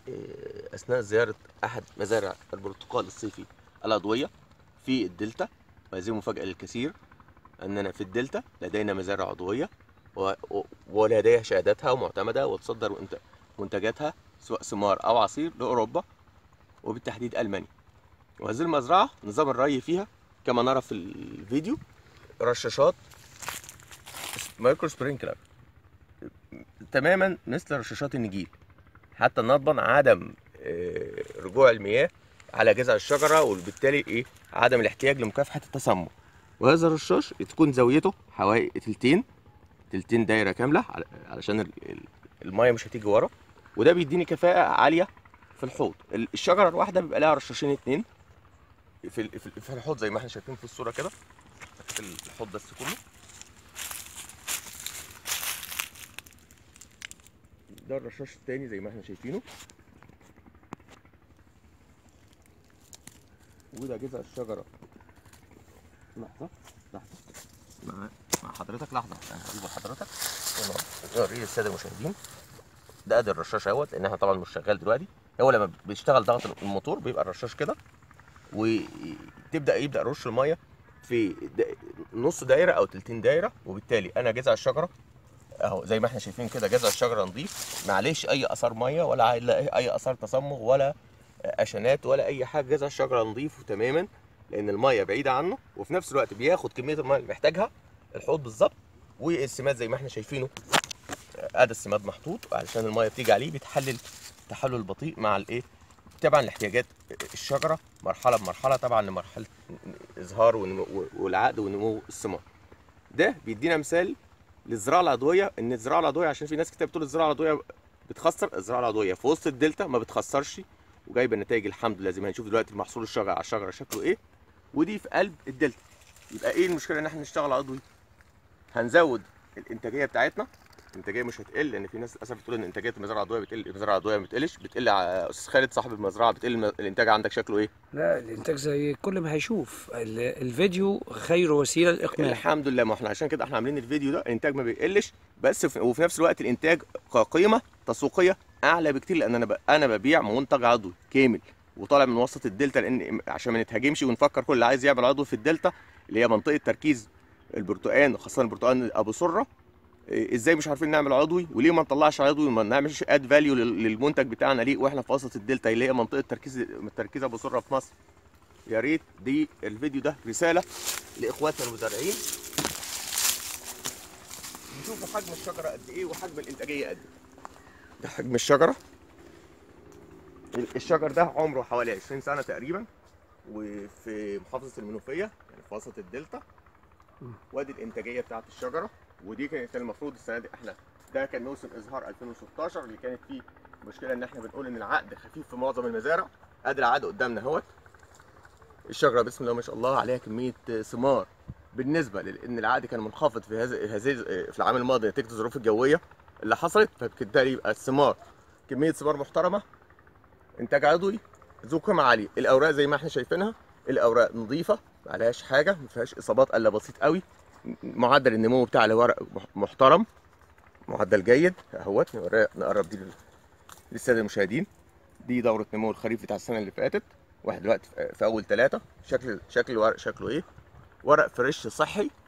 آه، اثناء زياره احد مزارع البرتقال الصيفي العضويه في الدلتا وهذه مفاجاه للكثير اننا في الدلتا لدينا مزارع عضويه و- و- ولديها شهاداتها ومعتمده وتصدر منت- منتجاتها سواء ثمار او عصير لاوروبا وبالتحديد المانيا وهذه المزرعه نظام الري فيها كما نرى في الفيديو رشاشات مايكرو سبرينكلر تماما مثل رشاشات النجيل حتى نضمن عدم آه، رجوع المياه على جذع الشجره وبالتالي ايه عدم الاحتياج لمكافحه التسمم وهذا الرشاش تكون زاويته حوالي تلتين تلتين دايره كامله على- علشان ال- ال- الميه مش هتيجي ورا وده بيديني كفاءه عاليه في الحوض ال- الشجره الواحده بيبقى لها رشاشين اتنين في ال- في ال- في الحوض زي ما احنا شايفين في الصوره كده في الحوض بس كله ده الرشاش التاني زي ما احنا شايفينه وده جذع الشجرة لحظة لحظة مع مع حضرتك لحظة انا هجيب لحضرتك وريه السادة المشاهدين ده ادي الرشاش اهوت لان احنا طبعا مش شغال دلوقتي هو لما بيشتغل ضغط الموتور بيبقى الرشاش كده وتبدا يبدا رش الميه في دا- نص دايره او تلتين دايره وبالتالي انا جذع الشجره اهو زي ما احنا شايفين كده جذع الشجره نظيف معلش اي اثار ميه ولا عل- اي اثار تصمغ ولا اشانات ولا اي حاجه جذع الشجره نظيف تماما لان الميه بعيده عنه وفي نفس الوقت بياخد كميه الميه اللي محتاجها الحوض بالظبط والسماد زي ما احنا شايفينه ادي السماد محطوط علشان الميه بتيجي عليه بيتحلل تحلل بطيء مع الايه طبعا لاحتياجات الشجره مرحله بمرحله طبعا لمرحله ازهار ونمو والعقد ونمو الثمار ده بيدينا مثال للزراعه العضويه ان الزراعه العضويه عشان في ناس كتير بتقول الزراعه العضويه بتخسر الزراعه العضويه في وسط الدلتا ما بتخسرش وجايبه النتائج الحمد لله زي ما هنشوف دلوقتي محصول الشجره على الشجره شكله ايه ودي في قلب الدلتا يبقى ايه المشكله ان احنا نشتغل عضوي هنزود الانتاجيه بتاعتنا الانتاجيه مش هتقل لان في ناس للاسف بتقول ان انتاجيه المزارع العضويه بتقل المزارع العضويه ما بتقلش بتقل ع- استاذ خالد صاحب المزرعه بتقل الم- الانتاج عندك شكله ايه لا الانتاج زي كل ما هيشوف ال- الفيديو خير وسيله للاقناع الحمد لله ما احنا عشان كده احنا عاملين الفيديو ده الانتاج ما بيقلش بس في وفي نفس الوقت الانتاج كقيمه تسويقيه اعلى بكتير لان انا ب... انا ببيع منتج عضوي كامل وطالع من وسط الدلتا لان عشان ما نتهاجمش ونفكر كل اللي عايز يعمل عضوي في الدلتا اللي هي منطقه تركيز البرتقال خاصه البرتقال ابو سره إيه، ازاي مش عارفين نعمل عضوي وليه ما نطلعش عضوي وما نعملش اد فاليو للمنتج بتاعنا ليه واحنا في وسط الدلتا اللي هي منطقه تركيز تركيز ابو سره في مصر يا ريت دي الفيديو ده رساله لاخواتنا المزارعين نشوفوا حجم الشجره قد ايه وحجم الانتاجيه قد ايه ده حجم الشجره الشجر ده عمره حوالي 20 سنه تقريبا وفي محافظه المنوفيه يعني في وسط الدلتا وادي الانتاجيه بتاعت الشجره ودي كانت كان المفروض السنه دي احنا ده كان موسم ازهار 2016 اللي كانت فيه مشكله ان احنا بنقول ان العقد خفيف في معظم المزارع ادي العقد قدامنا اهوت الشجره بسم الله ما شاء الله عليها كميه ثمار بالنسبه لان العقد كان منخفض في هذا هذه في العام الماضي نتيجه الظروف الجويه اللي حصلت فبالتالي يبقى الثمار كميه ثمار محترمه انتاج عضوي ذو قيمه عاليه الاوراق زي ما احنا شايفينها الاوراق نظيفه ما عليهاش حاجه ما فيهاش اصابات الا بسيط قوي معدل النمو بتاع الورق مح- محترم معدل جيد اهوت نوري- نقرب دي لل- للساده المشاهدين دي دوره نمو الخريف بتاع السنه اللي فاتت واحد دلوقتي في- في اول ثلاثه شكل شكل الورق شكله ايه ورق فريش صحي